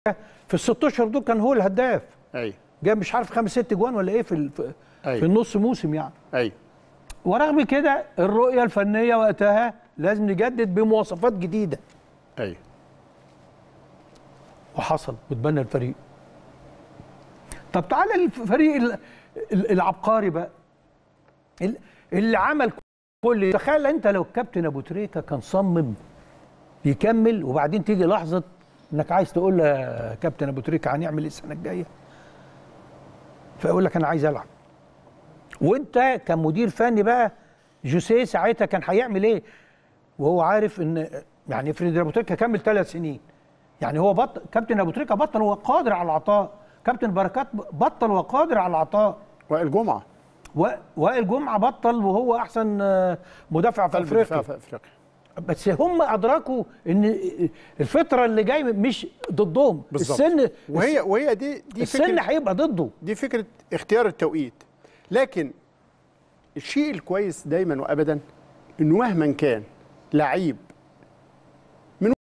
في الست اشهر دول كان هو الهداف ايوه جاب مش عارف خمس ست جوان ولا ايه في ال- في, أيوة. في النص موسم يعني ايوه ورغم كده الرؤيه الفنيه وقتها لازم نجدد بمواصفات جديده ايوه وحصل واتبنى الفريق طب تعالى الفريق ال- ال- العبقري بقى ال- اللي عمل كل تخيل انت لو الكابتن ابو تريكه كان صمم يكمل وبعدين تيجي لحظه انك عايز تقول له يا كابتن ابو تريكه هنعمل ايه السنه الجايه فيقول لك انا عايز العب وانت كمدير فني بقى جوسيه ساعتها كان هيعمل ايه وهو عارف ان يعني افرض ابو تريكه كمل ثلاث سنين يعني هو بطل كابتن ابو تريكه بطل وهو قادر على العطاء كابتن بركات بطل وقادر على العطاء وائل جمعه و- وائل جمعه بطل وهو احسن آه، مدافع في قلب دفاع افريقيا في افريقيا بس هم ادركوا ان الفتره اللي جايه مش ضدهم بالظبط السن وهي وهي دي دي السن فكره هيبقى ضده دي فكره اختيار التوقيت لكن الشيء الكويس دايما وابدا انه مهما كان لعيب